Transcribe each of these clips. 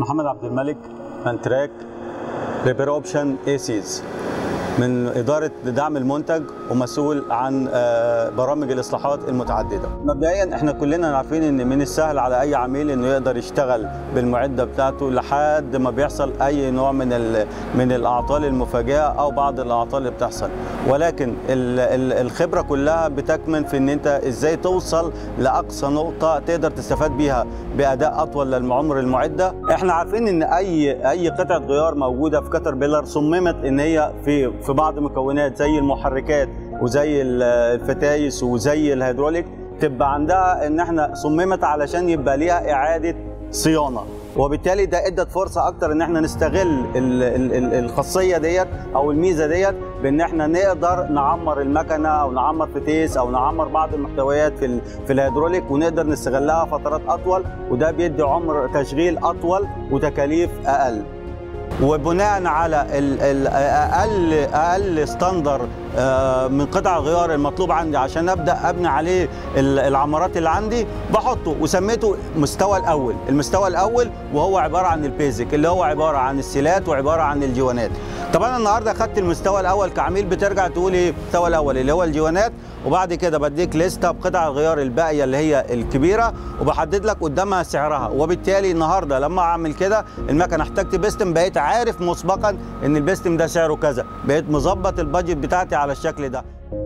محمد عبد الملك انتراك ريبير اوبشن ايسيز من إدارة دعم المنتج ومسؤول عن آه، برامج الإصلاحات المتعددة. مبدئيا احنا كلنا عارفين ان من السهل على أي عميل انه يقدر يشتغل بالمعدة بتاعته لحد ما بيحصل أي نوع من ال- من الأعطال المفاجئة أو بعض الأعطال اللي بتحصل. ولكن ال- ال- الخبرة كلها بتكمن في ان انت ازاي توصل لأقصى نقطة تقدر تستفاد بيها بأداء أطول للعمر المعدة. احنا عارفين ان أي أي قطعة غيار موجودة في كتر بيلر صممت ان هي في في بعض مكونات زي المحركات وزي ال- الفتايس وزي الهيدروليك تبقى عندها ان احنا صممت علشان يبقى ليها اعاده صيانه وبالتالي ده ادت فرصه اكتر ان احنا نستغل ال- ال- ال- الخاصيه ديت او الميزه ديت بان احنا نقدر نعمر المكنه او نعمر فتيس او نعمر بعض المحتويات في ال- في الهيدروليك ونقدر نستغلها فترات اطول وده بيدي عمر تشغيل اطول وتكاليف اقل وبناء على ال- ال- اقل اقل ستاندر آه، من قطع الغيار المطلوب عندي عشان ابدا ابني عليه ال- العمارات اللي عندي بحطه وسميته مستوى الاول المستوى الاول وهو عباره عن البيزك اللي هو عباره عن السيلات وعباره عن الجوانات طب انا النهارده خدت المستوى الاول كعميل بترجع تقول ايه المستوى الاول اللي هو الجوانات وبعد كده بديك لسته بقطع الغيار الباقيه اللي هي الكبيره وبحدد لك قدامها سعرها وبالتالي النهارده لما اعمل كده المكنه احتجت بيستم بقيت عارف مسبقا ان البيستم ده سعره كذا بقيت مظبط البادجت بتاعتي على الشكل ده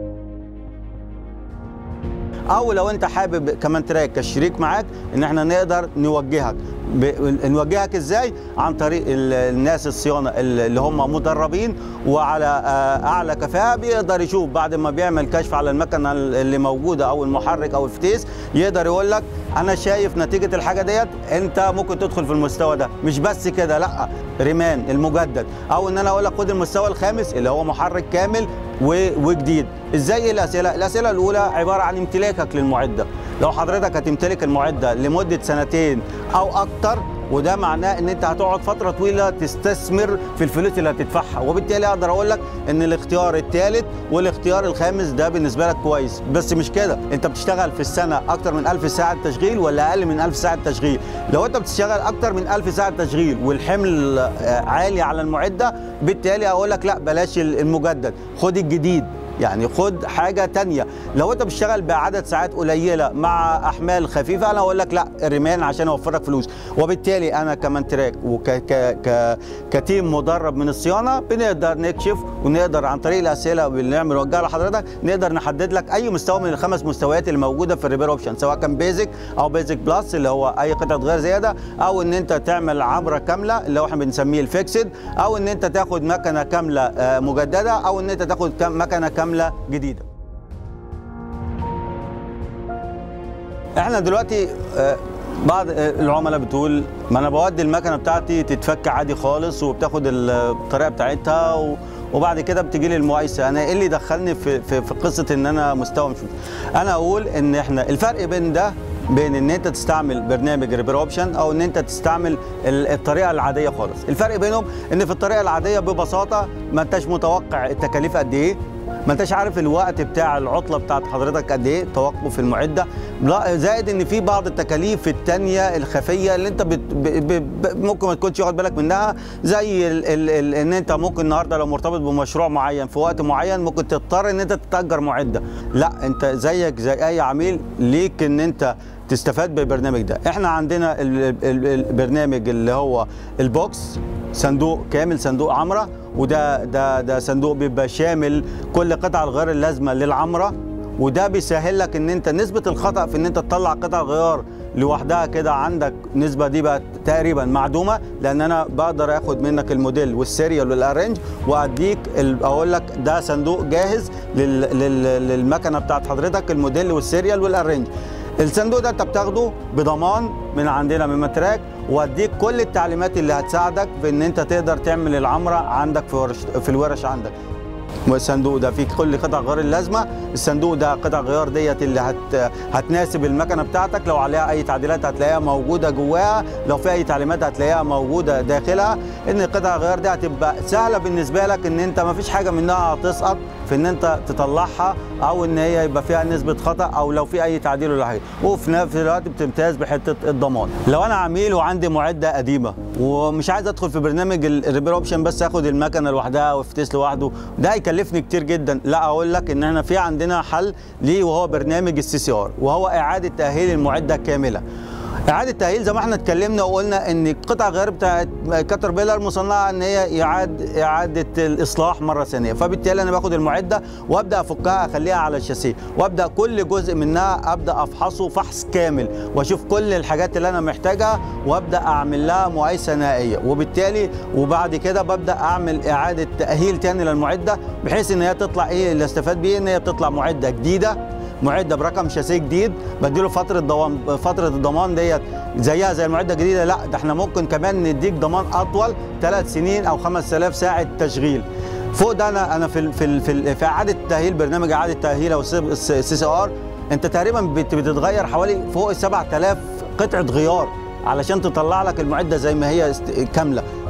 او لو انت حابب كمان تراك كشريك معاك ان احنا نقدر نوجهك ب... نوجهك ازاي عن طريق ال- الناس الصيانه اللي هم مدربين وعلى آه، اعلى كفاءه بيقدر يشوف بعد ما بيعمل كشف على المكنه اللي موجوده او المحرك او الفتيس يقدر يقول لك انا شايف نتيجه الحاجه ديت انت ممكن تدخل في المستوى ده مش بس كده لا ريمان المجدد او ان انا اقول لك خد المستوى الخامس اللي هو محرك كامل و- وجديد ازاي ايه الاسئله الاسئله الاولى عباره عن امتلاكك للمعده لو حضرتك هتمتلك المعده لمده سنتين او اكتر وده معناه ان انت هتقعد فتره طويله تستثمر في الفلوس اللي هتدفعها وبالتالي اقدر اقول لك ان الاختيار الثالث والاختيار الخامس ده بالنسبه لك كويس بس مش كده انت بتشتغل في السنه اكتر من 1000 ساعه تشغيل ولا اقل من 1000 ساعه تشغيل لو انت بتشتغل اكتر من 1000 ساعه تشغيل والحمل آه، عالي على المعده بالتالي اقول لك لا بلاش المجدد خد الجديد يعني خد حاجه تانية لو انت بتشتغل بعدد ساعات قليله مع احمال خفيفه انا اقول لك لا الرمال عشان اوفر لك فلوس وبالتالي انا كمان تراك وك ك ك كتيم مدرب من الصيانه بنقدر نكشف ونقدر عن طريق الاسئله اللي بنعمل نوجهها لحضرتك نقدر نحدد لك اي مستوى من الخمس مستويات اللي موجوده في الريبير اوبشن سواء كان بيزك او بيزك بلس اللي هو اي قطعه غير زياده او ان انت تعمل عبره كامله اللي هو احنا بنسميه الفيكسد او ان انت تاخد مكنه كامله آه، مجدده او ان انت تاخد كام- مكنه كامله جديده احنا دلوقتي آه، بعض آه، العملاء بتقول ما انا بودي المكنه بتاعتي تتفك عادي خالص وبتاخد الطريقه بتاعتها و وبعد كده بتجي لي المقايسه انا ايه اللي دخلني في في, في قصه ان انا مستوى مش انا اقول ان احنا الفرق بين ده بين ان انت تستعمل برنامج ريبير اوبشن او ان انت تستعمل ال- الطريقه العاديه خالص الفرق بينهم ان في الطريقه العاديه ببساطه ما انتش متوقع التكاليف قد ايه ما انتش عارف الوقت بتاع العطله بتاعت حضرتك قد ايه توقف المعده لا زائد ان في بعض التكاليف التانية الخفيه اللي انت بت ب ب ب ممكن ما تكونش واخد بالك منها زي ال ال ال ان انت ممكن النهارده لو مرتبط بمشروع معين في وقت معين ممكن تضطر ان انت تتاجر معده لا انت زيك زي اي عميل ليك ان انت تستفاد بالبرنامج ده احنا عندنا ال- ال- البرنامج اللي هو البوكس صندوق كامل صندوق عمره وده ده ده صندوق بيبقى شامل كل قطع الغيار اللازمه للعمره وده بيسهل لك ان انت نسبه الخطا في ان انت تطلع قطع غيار لوحدها كده عندك نسبه دي بقت تقريبا معدومه لان انا بقدر اخد منك الموديل والسيريال والارنج واديك ال- اقول لك ده صندوق جاهز لل لل للمكنه بتاعت حضرتك الموديل والسيريال والارنج الصندوق ده انت بتاخده بضمان من عندنا من متراك واديك كل التعليمات اللي هتساعدك في ان انت تقدر تعمل العمره عندك في ورش في الورش عندك الصندوق ده فيه كل قطع غيار اللازمه الصندوق ده قطع غيار ديت اللي هت هتناسب المكنه بتاعتك لو عليها اي تعديلات هتلاقيها موجوده جواها لو في اي تعليمات هتلاقيها موجوده داخلها ان قطع الغيار دي هتبقى سهله بالنسبه لك ان انت ما فيش حاجه منها هتسقط في ان انت تطلعها او ان هي يبقى فيها نسبه خطا او لو في اي تعديل ولا حاجه وفي نفس الوقت بتمتاز بحته الضمان لو انا عميل وعندي معده قديمه ومش عايز ادخل في برنامج الريبير اوبشن بس اخد المكنه لوحدها وافتيس لوحده ده هيكلفني كتير جدا لا اقول لك ان احنا في عندنا حل ليه وهو برنامج السي سي ار وهو اعاده تاهيل المعده كامله اعاده تاهيل زي ما احنا اتكلمنا وقلنا ان قطع غيار بتاعت كاتر بيلر مصنعه ان هي اعاده اعاده الاصلاح مره ثانيه فبالتالي انا باخد المعده وابدا افكها اخليها على الشاسيه وابدا كل جزء منها ابدا افحصه فحص كامل واشوف كل الحاجات اللي انا محتاجها وابدا اعمل لها مقايسه نهائيه وبالتالي وبعد كده ببدا اعمل اعاده تاهيل تاني للمعده بحيث ان هي تطلع ايه اللي استفاد بيه ان هي بتطلع معده جديده معده برقم شاسيه جديد بديله فتره ضمان فتره الضمان ديت زيها زي المعده الجديده لا ده احنا ممكن كمان نديك ضمان اطول ثلاث سنين او 5000 ساعه تشغيل فوق ده انا انا في في في, في اعاده تاهيل برنامج اعاده تاهيل او السي سي ار انت تقريبا بتتغير حوالي فوق ال 7000 قطعه غيار علشان تطلع لك المعده زي ما هي كامله